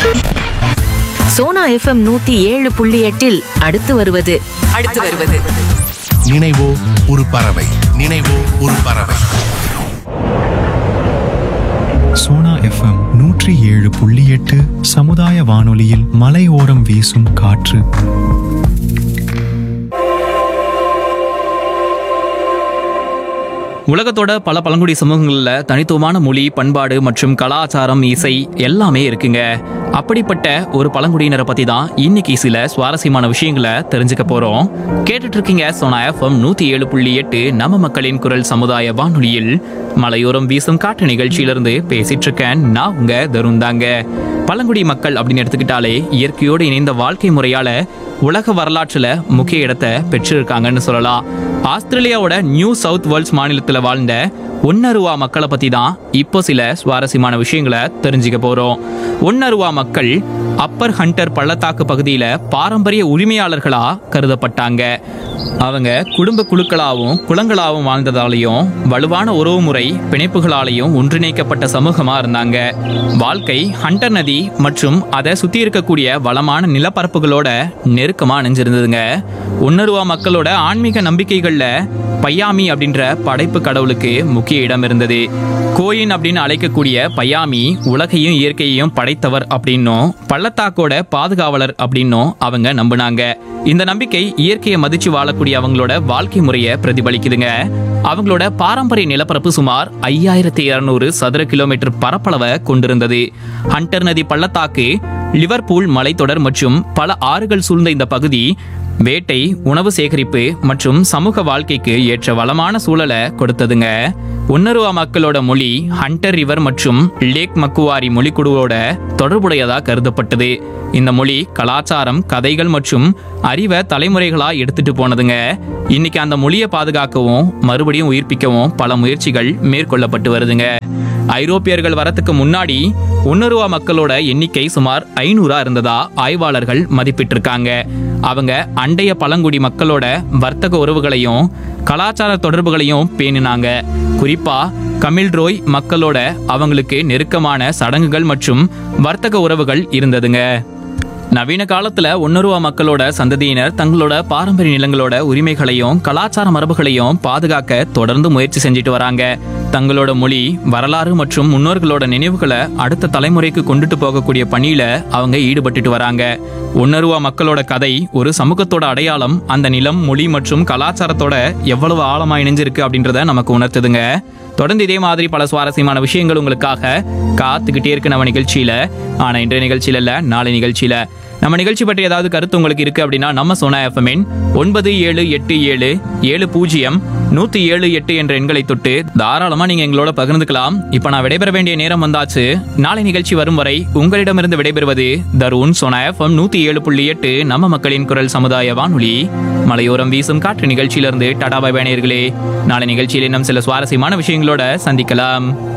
Sona FM நூத்தி ஏழு புள்ளி எட்டில் அடுத்து வருவது அடுத்து வருவது நினைவோ ஒரு பறவை நினைவோ ஒரு பறவை சோனா எஃப்எம் நூற்றி ஏழு புள்ளி எட்டு சமுதாய வானொலியில் மலையோரம் வீசும் காற்று உலகத்தோட பல பழங்குடி சமூகங்களில் தனித்துவமான மொழி பண்பாடு மற்றும் கலாச்சாரம் இசை எல்லாமே இருக்குங்க அப்படிப்பட்ட ஒரு பழங்குடியினரை பத்தி தான் இன்னைக்கு சில சுவாரஸ்யமான விஷயங்களை தெரிஞ்சுக்க போறோம் கேட்டுட்டு இருக்கீங்க சோனா எஃப்எம் நூத்தி ஏழு புள்ளி எட்டு நம்ம மக்களின் குரல் சமுதாய வானொலியில் மலையோரம் வீசும் காற்று நிகழ்ச்சியிலிருந்து பேசிட்டு இருக்கேன் நான் உங்க தருண் தாங்க பழங்குடி மக்கள் அப்படின்னு எடுத்துக்கிட்டாலே இயற்கையோடு இணைந்த வாழ்க்கை முறையால உலக வரலாற்றுல முக்கிய இடத்தை பெற்றிருக்காங்கன்னு சொல்லலாம் ஆஸ்திரேலியாவோட நியூ சவுத் வேல்ஸ் மாநிலத்துல வாழ்ந்த ஒன்னருவா மக்களை பத்தி தான் இப்போ சில சுவாரஸ்யமான விஷயங்களை தெரிஞ்சுக்க போறோம் ஒன்னருவா மக்கள் அப்பர் ஹண்டர் பள்ளத்தாக்கு பகுதியில பாரம்பரிய உரிமையாளர்களா கருதப்பட்டாங்க அவங்க குடும்ப குழுக்களாகவும் குளங்களாகவும் வாழ்ந்ததாலையும் வலுவான உறவுமுறை பிணைப்புகளாலையும் ஒன்றிணைக்கப்பட்ட சமூகமா இருந்தாங்க வாழ்க்கை ஹண்டர் நதி மற்றும் அதை சுத்தி இருக்கக்கூடிய வளமான நிலப்பரப்புகளோட நெருக்கமா இணைஞ்சிருந்ததுங்க உன்னருவா மக்களோட ஆன்மீக நம்பிக்கைகள்ல பையாமி அப்படின்ற படைப்பு கடவுளுக்கு முக்கிய இடம் இருந்தது கோயின் அப்படின்னு அழைக்கக்கூடிய பையாமி உலகையும் இயற்கையையும் படைத்தவர் அப்படின்னும் பள்ளத்தாக்கோட பாதுகாவலர் அப்படின்னும் அவங்க நம்பினாங்க இந்த நம்பிக்கை இயற்கையை மதிச்சு வாழக்கூடிய அவங்களோட வாழ்க்கை முறையை பிரதிபலிக்குதுங்க அவங்களோட பாரம்பரிய நிலப்பரப்பு சுமார் ஐயாயிரத்தி இருநூறு சதுர கிலோமீட்டர் பரப்பளவை கொண்டிருந்தது ஹண்டர் நதி பள்ளத்தாக்கு லிவர்பூல் மலைத்தொடர் மற்றும் பல ஆறுகள் சூழ்ந்த இந்த பகுதி வேட்டை உணவு சேகரிப்பு மற்றும் சமூக வாழ்க்கைக்கு ஏற்ற வளமான சூழலை கொடுத்ததுங்க உன்னருவா மக்களோட மொழி ஹண்டர் ரிவர் மற்றும் லேக் மக்குவாரி மொழிக்குழுவோட தொடர்புடையதா கருதப்பட்டது இந்த மொழி கலாச்சாரம் கதைகள் மற்றும் அறிவை தலைமுறைகளா எடுத்துட்டு போனதுங்க இன்னைக்கு அந்த மொழியை பாதுகாக்கவும் மறுபடியும் உயிர்ப்பிக்கவும் பல முயற்சிகள் மேற்கொள்ளப்பட்டு வருதுங்க ஐரோப்பியர்கள் வரத்துக்கு முன்னாடி உன்னருவா மக்களோட எண்ணிக்கை சுமார் ஐநூறா இருந்ததா ஆய்வாளர்கள் மதிப்பிட்டிருக்காங்க அவங்க அண்டைய பழங்குடி மக்களோட வர்த்தக உறவுகளையும் கலாச்சார தொடர்புகளையும் பேணினாங்க குறிப்பா கமில்ரோய் மக்களோட அவங்களுக்கு நெருக்கமான சடங்குகள் மற்றும் வர்த்தக உறவுகள் இருந்ததுங்க நவீன காலத்துல ஒன்னருவா மக்களோட சந்ததியினர் தங்களோட பாரம்பரிய நிலங்களோட உரிமைகளையும் கலாச்சார மரபுகளையும் பாதுகாக்க தொடர்ந்து முயற்சி செஞ்சுட்டு வராங்க தங்களோட மொழி வரலாறு மற்றும் முன்னோர்களோட நினைவுகளை அடுத்த தலைமுறைக்கு கொண்டுட்டு போகக்கூடிய பணியில அவங்க ஈடுபட்டுட்டு வராங்க ஒன்னருவா மக்களோட கதை ஒரு சமூகத்தோட அடையாளம் அந்த நிலம் மொழி மற்றும் கலாச்சாரத்தோட எவ்வளவு ஆழமா இணைஞ்சிருக்கு அப்படின்றத நமக்கு உணர்த்துதுங்க தொடர்ந்து இதே மாதிரி பல சுவாரஸ்யமான விஷயங்கள் உங்களுக்காக காத்துக்கிட்டே இருக்கு நம்ம நிகழ்ச்சியில ஆனா இன்றைய நிகழ்ச்சியில இல்ல நாளை நிகழ்ச்சியில நம்ம நிகழ்ச்சி பற்றி ஏதாவது கருத்து உங்களுக்கு இருக்கு அப்படின்னா நம்ம சோனா எஃப்எம்மின் ஒன்பது ஏழு எட்டு ஏழு ஏழு பூஜ்ஜியம் நூத்தி ஏழு எட்டு என்ற எண்களை தொட்டு தாராளமா நீங்க எங்களோட பகிர்ந்துக்கலாம் இப்ப நான் விடைபெற வேண்டிய நேரம் வந்தாச்சு நாளை நிகழ்ச்சி வரும் வரை உங்களிடமிருந்து விடைபெறுவது தருண் சோனா எஃப்எம் நூத்தி ஏழு புள்ளி எட்டு நம்ம மக்களின் குரல் சமுதாய வானொலி மலையோரம் வீசும் காற்று நிகழ்ச்சியிலிருந்து டாடா பாய் நேயர்களே நாளை நிகழ்ச்சியில் இன்னும் சில சுவாரஸ்யமான விஷயங்களோட சந்திக்கலாம்